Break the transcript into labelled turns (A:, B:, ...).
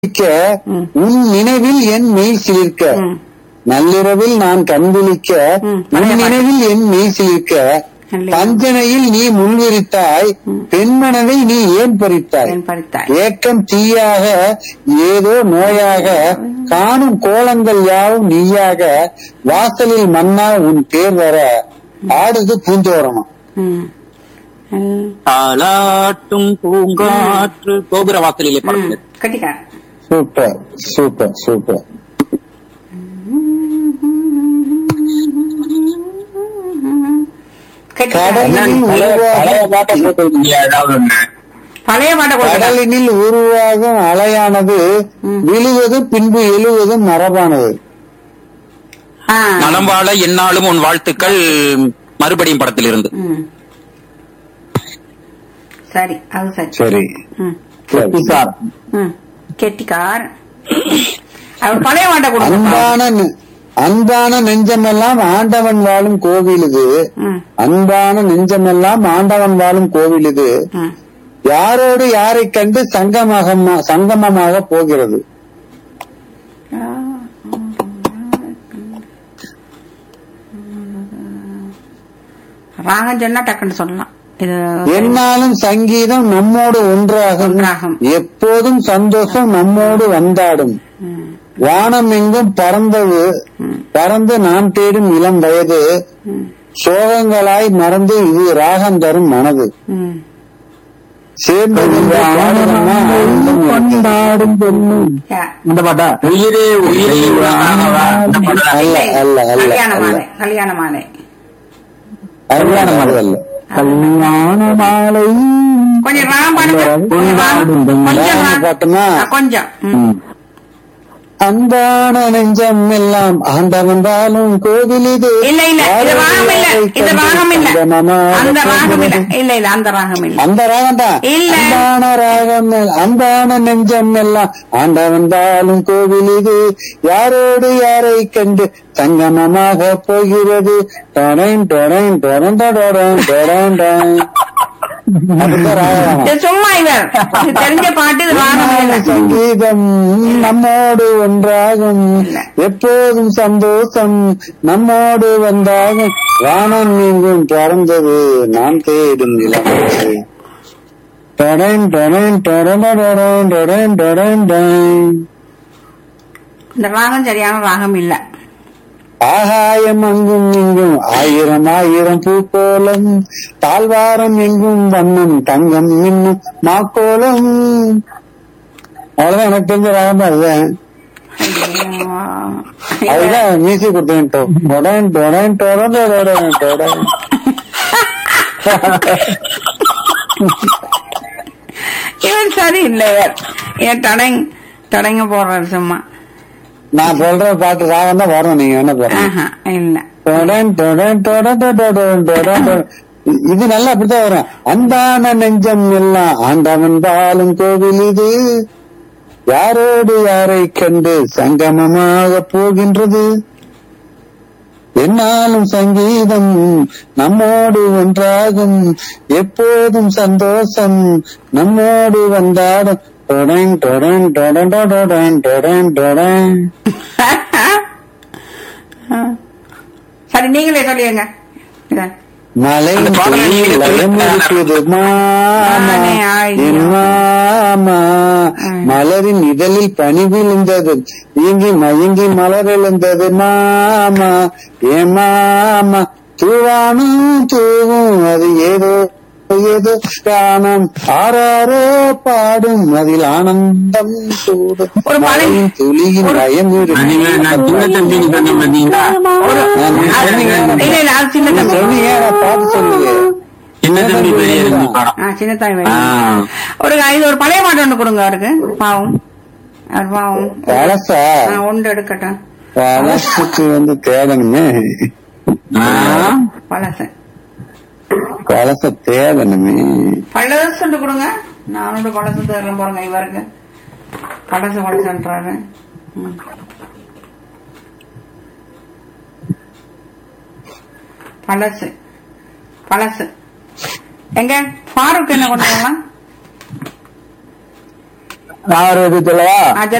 A: சிலிர்க்க உன் நினைவில் என் மெய் சிலிர்க்க
B: ம்.
A: நள்ளிரவில் நான் கண்விழிக்க
B: ம்.
A: உன் நினைவில் என் மெய் சிலிர்க்க
B: நல்ல-
A: பஞ்சனையில் நீ முன்விரித்தாய் பெண்மனதை நீ ஏன் பறித்தாய்
B: ஏன் பறித்தாய்?
A: ஏக்கம் தீயாக ஏதோ நோயாக காணும் கோலங்கள் யாவும் நீயாக வாசலில் மன்னா உன் பேர் வர ஆடுது பூந்தோரணம்
B: ம். ம்.
C: தாலாட்டும் பூங்காற்று கோபுர வாசலிலே
B: ம்.
C: பறந்து
B: கட்டிக்காரன்
A: சூப்பர் சூப்பர் சூப்பர்
B: கட்டிக்காரன்
A: கடலில் உருவாகும்
C: ஏதாவது ஒண்ணு
B: பழைய பாட்டை கொடுக்கலாம்
A: கடலினில் உருவாகும் அலையானது விழுவதும் பின்பு எழுவதும் மரபானது
B: ஆ.
C: நலம் வாழ என்னாலும் உன் வாழ்த்துக்கள் மறுபடியும் படத்திலிருந்து
B: ம். சரி அது சரி
A: சரி
B: ம்.
A: சரி.
B: ம். கெட்டிக்கார் அவர் பழைய பாட்டை கொடுக்கலாம்
A: அன்பான நெ- அன்பான நெஞ்சமெல்லாம் ஆண்டவன் வாழும் கோவில் இது
B: ம்.
A: அன்பான நெஞ்சமெல்லாம் ஆண்டவன் வாழும் கோவில் இது
B: ம்.
A: யாரோடு யாரை கண்டு சங்கமாக சங்கமமாக போகிறது
B: ராகம் சொன்னா டக்குன்னு சொல்லலாம் இது
A: என்னாலும் சங்கீதம் நம்மோடு ஒன்றாகும்
B: ஒன்றாகும்.
A: எப்போதும் சந்தோஷம் நம்மோடு வந்தாடும்
B: ம்.
A: வானம் எங்கும் பறந்தது பறந்து நாம் தேடும் இளம் வயது
B: ம்.
A: சோகங்களாய் மறந்து இது ராகம் தரும் மனது
B: ம்.
A: சேர்ந்து நின்று பாடணும்னா கொண்டாடும் பெண்ணும்
B: யா.
A: இந்த பாட்டா
C: உயிரே உயிரே உலகாகவா இந்த படம்.
A: அல்ல அல்ல அல்ல
B: கல்யாண
A: அல்ல
B: மாலை கல்யாண மாலை
A: கல்யாண மாலை அல்ல கல்யாண மாலை
B: கொஞ்சம் ராகம் பாடுங்க கொஞ்சம் ராகம். கொஞ்சம்
A: ராகம்
B: ராகம்.
A: பாட்டுமா?
B: ஆ, கொஞ்சம் ம்.
A: அன்பான நெஞ்சம் எல்லாம் ஆண்டவன் வாழும் கோவில் இது
B: இல்ல இல்ல இது ராகம் இல்ல இது ராகம் இல்ல அந்த ராகம் இல்ல இல்ல இல்ல அந்த ராகம் இல்ல
A: அந்த ராகம் தான்
B: இல்ல.
A: அன்பான ராகம் எல்- அன்பான நெஞ்சம் எல்லாம் ஆண்டவன் வாழும் கோவில் இது யாரோடு யாரை கண்டு சங்கமமாக போகிறது டொரைன் டொரைன் டொரன் டொரன் டொரன் டொரன் அதுதான் ராகம்
B: இது சும்மா இவர் இது தெரிஞ்ச பாட்டு இது ராகம் இல்ல
A: சங்கீதம் நம்மோடு ஒன்றாகும்
B: இல்ல.
A: எப்போதும் சந்தோஷம் நம்மோடு வந்தாகும் வானம் எங்கும் பறந்தது நான் தேடும் இளமை டொடன் டொடன் டொடன் டொடன் டொடன் டொடன் டொடன்.
B: இந்த ராகம் சரியான ராகம் இல்ல
A: ஆகாயம் அங்கும் இங்கும் ஆயிரம் ஆயிரம் பூக்கோலம் தாழ்வாரம் எங்கும் வண்ணம் தங்கம் இன்னும் மாக்கோலம் அவ்வளவுதான் எனக்கு தெரிஞ்ச ராகம் அதுதான்
B: ஐயோ.
A: அதுதான் மியூசிக் கொடுத்தேன் டொடன் டொடன் டொடன் டொடன் டொடன்
B: இவன் சரி இல்ல இவர் ஏன் தடங் தடங்க போடுறாரு சும்மா
A: நான் சொல்ற பாட்டு ராகம் தான் வரும் நீங்க என்ன போறீங்க
B: ஆஹா இல்ல
A: டொடன் டொடன் டொடன் டொடன் டொடன் டொடன். இ- இது நல்லா அப்படித்தான் வரும் அன்பான நெஞ்சம் எல்லாம் ஆண்டவன் வாழும் கோவில் இது யாரோடு யாரை கண்டு சங்கமமாக போகின்றது என்னாலும் சங்கீதம் நம்மோடு ஒன்றாகும் எப்போதும் சந்தோஷம் நம்மோடு வந்தாடும் டொடன் டொடன் டொடன் டொடன் டொடன் டொடன்
B: சரி நீங்களே சொல்லிடுங்க இத.
A: மலை
C: அந்த பாடலை நீங்களே
A: லயம்
C: சொல்லுங்க.
A: இருக்குது மாமா
B: நானே ஆழியா.
A: என் மாமா
B: ம்.
A: மலரின் இதழில் பனி விழுந்தது இங்கி மயங்கி மலர் எழுந்தது மாமா ஏ மாமா தூவானும் தூவும் அது ஏதோ ஏதோ காணம் ஆறாரோ பாடும் அதில் ஆனந்தம் கூடும்
B: ஒரு மலை-
A: மலையின் துளியின் லயம்
C: நீங்க நான் சின்ன தம்பின்னு சொன்ன பாத்தீங்களா
B: ஒரு அது- இல்ல இல்ல அது சின்ன தம்பி
A: சொன்னீங்க நான் பாட்டு சொன்னீங்க
C: சின்ன தம்பி பெரிய தம்பி படம்
B: ஆ சின்ன தாய்
C: ஆ.
B: ஒரு இது ஒரு பழைய பாட்டு ஒண்ணு கொடுங்க அவருக்கு பாவம் அவர் பாவம்
A: பழசா
B: ஆ, ஒன்று எடுக்கட்டும்
A: பழசுக்கு வந்து தேடணுமே
C: ஆ.
B: பழசு
A: பழச தேடணுமே
B: பழசு ஒன்று கொடுங்க நானோட பழசு தேடுறேன் பாருங்க இவருக்கு பழசு பழசுன்றாரு ம். பழசு பழசு எங்க ஃபாரூக் என்ன கொண்டு வரலாம்
A: நான் ஒரு இது சொல்லவா
B: ஆ,